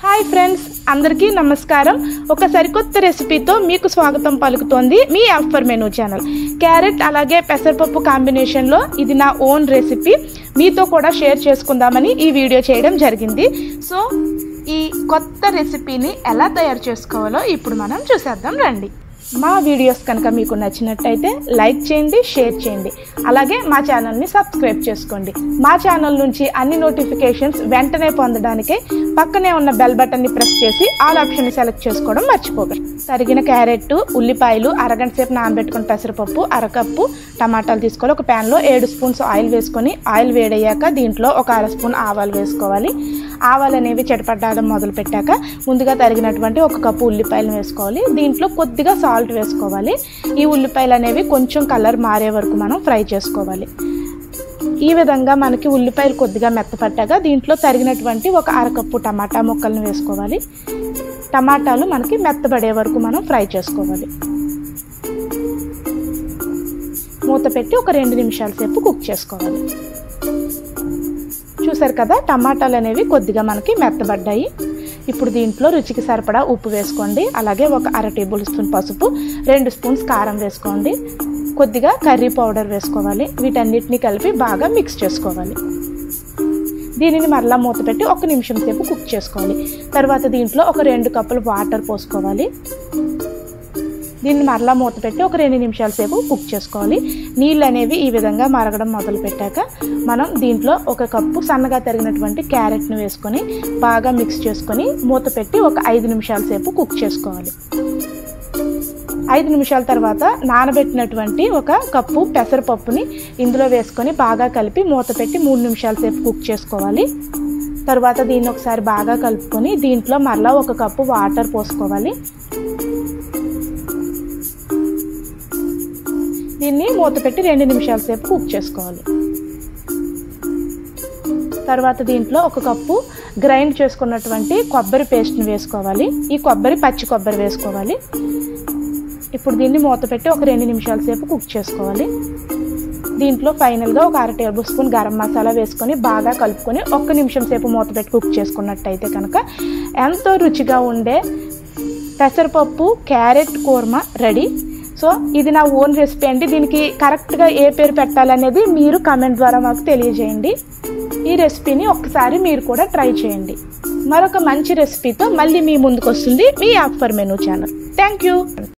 hi friends అందరికీ నమస్కారం ఒక సరికొత్త రెసిపీతో మీకు స్వాగతం పలుకుతోంది మీ ఆఫర్ మెనూ ఛానల్ క్యారెట్ అలాగే పెసరపప్పు కాంబినేషన్లో ఇది నా ఓన్ రెసిపీ మీతో కూడా షేర్ చేసుకుందామని ఈ వీడియో చేయడం జరిగింది సో ఈ కొత్త రెసిపీని ఎలా తయారు చేసుకోవాలో ఇప్పుడు మనం చూసేద్దాం రండి మా వీడియోస్ కనుక మీకు నచ్చినట్టయితే లైక్ చేయండి షేర్ చేయండి అలాగే మా ఛానల్ని సబ్స్క్రైబ్ చేసుకోండి మా ఛానల్ నుంచి అన్ని నోటిఫికేషన్స్ వెంటనే పొందడానికి పక్కనే ఉన్న బెల్ బటన్ని ప్రెస్ చేసి ఆల్ ఆప్షన్ని సెలెక్ట్ చేసుకోవడం మర్చిపోకండి తరిగిన క్యారెట్ ఉల్లిపాయలు అరగంట సేపు నానబెట్టుకున్న పెసరపప్పు అరకప్పు టమాటాలు తీసుకోవాలి ఒక ప్యాన్లో ఏడు స్పూన్స్ ఆయిల్ వేసుకొని ఆయిల్ వేడయ్యాక దీంట్లో ఒక అర స్పూన్ ఆవాలు వేసుకోవాలి ఆవాలు అనేవి చెడపడ్డాడం మొదలు పెట్టాక ముందుగా తరిగినటువంటి ఒక కప్పు ఉల్లిపాయలు వేసుకోవాలి దీంట్లో కొద్దిగా సాల్ట్ వేసుకోవాలి ఈ ఉల్లిపాయలు అనేవి కొంచెం కలర్ మారే వరకు మనం ఫ్రై చేసుకోవాలి ఈ విధంగా మనకి ఉల్లిపాయలు కొద్దిగా మెత్తపట్టాక దీంట్లో తరిగినటువంటి ఒక అరకప్పు టమాటా ముక్కలను వేసుకోవాలి టమాటాలు మనకి మెత్తబడే వరకు మనం ఫ్రై చేసుకోవాలి మూత పెట్టి ఒక రెండు నిమిషాల సేపు కుక్ చేసుకోవాలి చూసారు కదా టమాటాలు అనేవి కొద్దిగా మనకి మెత్తబడ్డాయి ఇప్పుడు దీంట్లో రుచికి సరిపడా ఉప్పు వేసుకోండి అలాగే ఒక అర టేబుల్ స్పూన్ పసుపు రెండు స్పూన్స్ కారం వేసుకోండి కొద్దిగా కర్రీ పౌడర్ వేసుకోవాలి వీటన్నిటిని కలిపి బాగా మిక్స్ చేసుకోవాలి దీనిని మరలా మూత పెట్టి ఒక నిమిషం సేపు కుక్ చేసుకోవాలి తర్వాత దీంట్లో ఒక రెండు కప్పులు వాటర్ పోసుకోవాలి దీన్ని మరలా మూత పెట్టి ఒక రెండు నిమిషాల సేపు కుక్ చేసుకోవాలి నీళ్ళు అనేవి ఈ విధంగా మరగడం మొదలు పెట్టాక మనం దీంట్లో ఒక కప్పు సన్నగా తరిగినటువంటి క్యారెట్ను వేసుకొని బాగా మిక్స్ చేసుకొని మూత పెట్టి ఒక ఐదు నిమిషాల సేపు కుక్ చేసుకోవాలి ఐదు నిమిషాల తర్వాత నానబెట్టినటువంటి ఒక కప్పు పెసరపప్పుని ఇందులో వేసుకొని బాగా కలిపి మూత పెట్టి మూడు నిమిషాల సేపు కుక్ చేసుకోవాలి తర్వాత దీన్ని ఒకసారి బాగా కలుపుకొని దీంట్లో మరలా ఒక కప్పు వాటర్ పోసుకోవాలి దీన్ని మూత పెట్టి రెండు నిమిషాల సేపు కుక్ చేసుకోవాలి తర్వాత దీంట్లో ఒక కప్పు గ్రైండ్ చేసుకున్నటువంటి కొబ్బరి పేస్ట్ని వేసుకోవాలి ఈ కొబ్బరి పచ్చి కొబ్బరి వేసుకోవాలి ఇప్పుడు దీన్ని మూత పెట్టి ఒక రెండు నిమిషాల సేపు కుక్ చేసుకోవాలి దీంట్లో ఫైనల్గా ఒక అర టేబుల్ స్పూన్ గరం మసాలా వేసుకొని బాగా కలుపుకొని ఒక్క నిమిషం సేపు మూత పెట్టి కుక్ చేసుకున్నట్టయితే కనుక ఎంతో రుచిగా ఉండే పెసరపప్పు క్యారెట్ కూర్మ రెడీ సో ఇది నా ఓన్ రెసిపీ అండి దీనికి కరెక్ట్గా ఏ పేరు పెట్టాలనేది మీరు కమెంట్ ద్వారా మాకు తెలియజేయండి ఈ రెసిపీని ఒక్కసారి మీరు కూడా ట్రై చేయండి మరొక మంచి రెసిపీతో మళ్ళీ మీ ముందుకు వస్తుంది మీ app for menu channel thank you